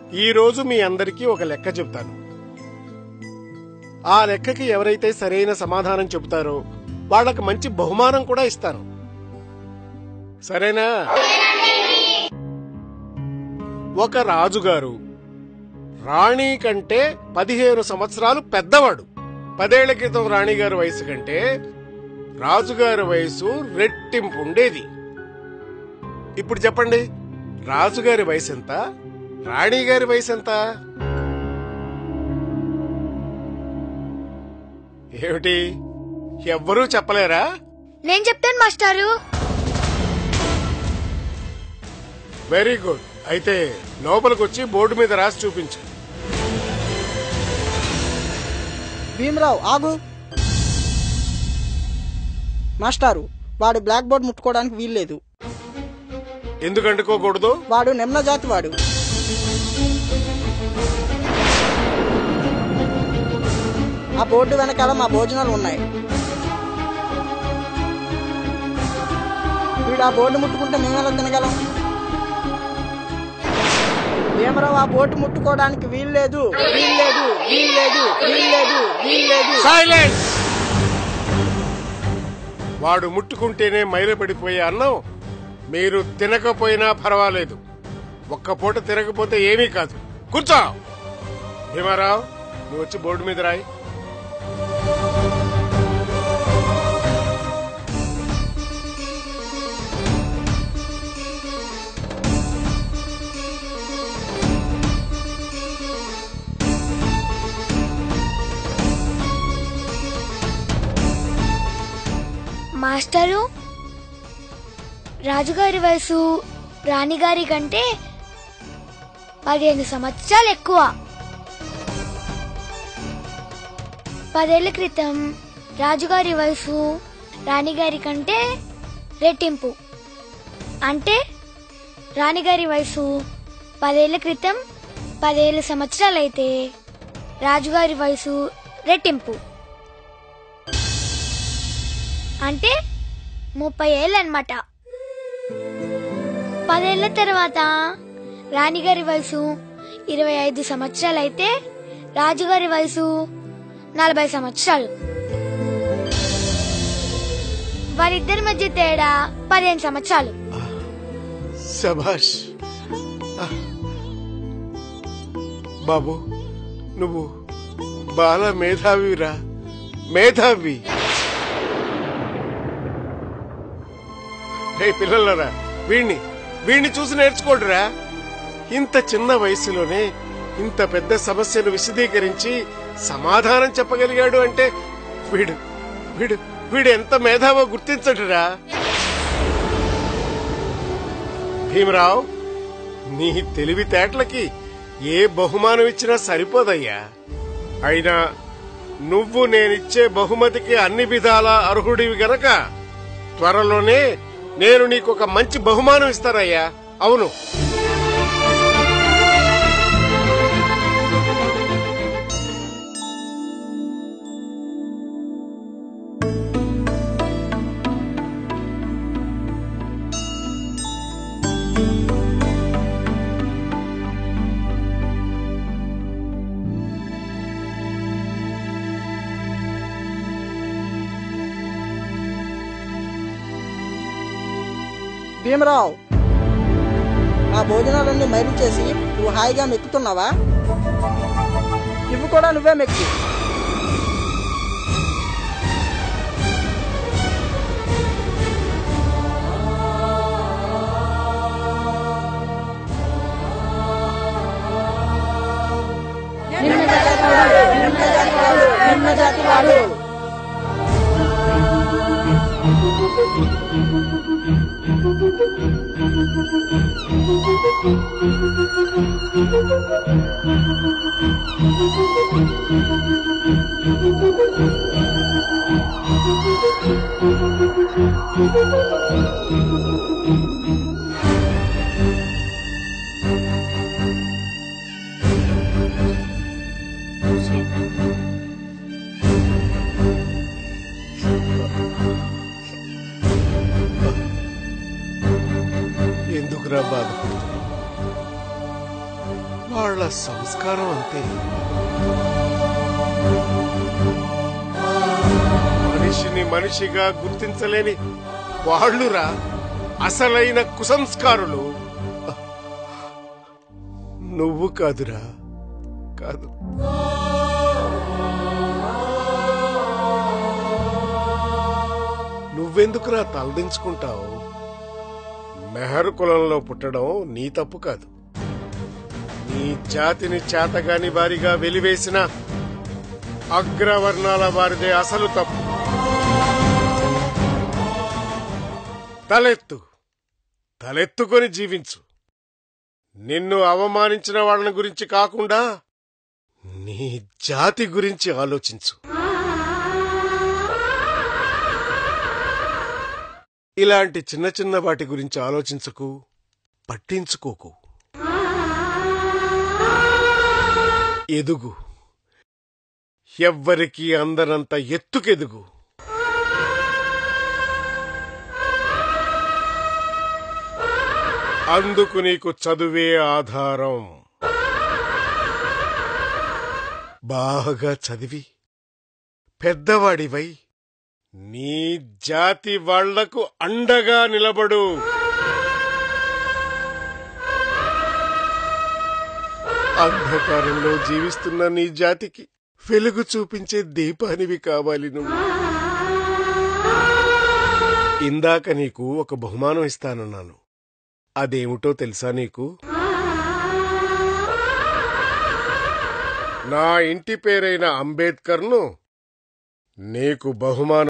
ఈ రోజు మీ అందరికీ ఒక లెక్క చెప్తాను ఆ లెక్కకి ఎవరైతే సరైన సమాధానం చెబుతారో వాళ్ళకి మంచి బహుమానం కూడా ఇస్తాను సరేనా ఒక రాజుగారు రాణి కంటే పదిహేను సంవత్సరాలు పెద్దవాడు పదేళ్ల క్రితం రాణిగారి వయసు కంటే రాజుగారి వయసు రెట్టింపు ఉండేది ఇప్పుడు చెప్పండి రాజుగారి వయసు ఎంత రాణిగారి వయసు ఎంత ఏమిటి ఎవ్వరూ చెప్పలేరా నేను చెప్తాను మాస్టారు వెరీ గుడ్ అయితే లోపలికి వచ్చి బోర్డు మీద రాసి చూపించు భీమరావు ఆగు మాస్టారు వాడు బ్లాక్ బోర్డ్ ముట్టుకోవడానికి వీల్లేదు ఎందుకు అంటుకోకూడదు వాడు నిమ్న జాతి వాడు ఆ బోర్డు వెనకాల మా భోజనాలు ఉన్నాయి వీడు ఆ బోర్డు ముట్టుకుంటే మేమెలా తినగలం భీమరావు ఆ బోర్డు ముట్టుకోవడానికి వీల్లేదు వీల్లేదు వీల్లేదు వీల్లేదు వీల్లేదు సైలెన్స్ వాడు ముట్టుకుంటేనే మైలపడిపోయే అన్నం మీరు తినకపోయినా పర్వాలేదు ఒక్క పూట తినకపోతే ఏమీ కాదు కూర్చో భీమారావు నువ్వు వచ్చి బోర్డు మీద రాయి మాస్టరు రాజుగారి వయసు రాణిగారి కంటే పదిహేను సంవత్సరాలు ఎక్కువ పదేళ్ల క్రితం రాజుగారి వయసు రాణిగారి కంటే రెట్టింపు అంటే రాణిగారి వయసు పదేళ్ల క్రితం పదేళ్ళ సంవత్సరాలైతే రాజుగారి వయసు రెట్టింపు అంటే ముప్పై ఏళ్ళు అనమాట పదేళ్ల తర్వాత రాణిగారి వయసు ఇరవై ఐదు సంవత్సరాలైతే రాజుగారి వయసు నలభై సంవత్సరాలు వారిద్దరి మధ్య తేడా పదిహేను సంవత్సరాలు శభాష్ బాబు నువ్వు బాల మేధావిరా మేధావి హే పిల్లలరా వీణ్ణి వీణ్ణి చూసి నేర్చుకోండిరా ఇంత చిన్న వయసులోనే ఇంత పెద్ద సమస్యను విశదీకరించి సమాధానం చెప్పగలిగాడు అంటే వీడు వీడు వీడు ఎంత మేధావో గుర్తించడురా భీమరావు నీ తెలివితేటలకి ఏ బహుమానం ఇచ్చినా సరిపోదయ్యా అయినా నువ్వు నేనిచ్చే బహుమతికి అన్ని విధాల అర్హుడివి గనక త్వరలోనే నేను నీకు ఒక మంచి బహుమానం ఇస్తానయ్యా అవును భీమరావు నా భోజనాలన్నీ మైలు చేసి నువ్వు హాయిగా మెక్కుతున్నావా ఇవి కూడా నువ్వే మెక్కి నిమ్న జాతి వాడు ఎందుకురా బాధ వాళ్ళ సంస్కారం అంతే మనిషిని మనిషిగా గుర్తించలేని వాళ్ళురా అసలైన కుసంస్కారులు నువ్వు కాదురా కాదు నువ్వెందుకురా తలదించుకుంటావు మెహర్ కులంలో పుట్టడం నీ తప్పు కాదు నీ జాతిని చేతగాని వారిగా వెలివేసిన అగ్రవర్ణాల వారిదే అసలు తప్పు తలెత్తు తలెత్తుకొని జీవించు నిన్ను అవమానించిన వాళ్ళని గురించి కాకుండా నీ జాతి గురించి ఆలోచించు ఇలాంటి చిన్న చిన్న వాటి గురించి ఆలోచించకు పట్టించుకోకు ఎదుగు ఎవ్వరికీ అందనంత ఎత్తుకెదుగు అందుకు నీకు చదువే ఆధారం బాగా చదివి పెద్దవాడివై నీ జాతి వాళ్లకు అండగా నిలబడు అంధకారంలో జీవిస్తున్న నీ జాతికి వెలుగు చూపించే దీపానివి కావాలి నువ్వు ఇందాక నీకు ఒక బహుమానం ఇస్తానన్నాను అదేమిటో తెలుసా నీకు నా ఇంటి పేరైన అంబేద్కర్ను నీకు బహుమానం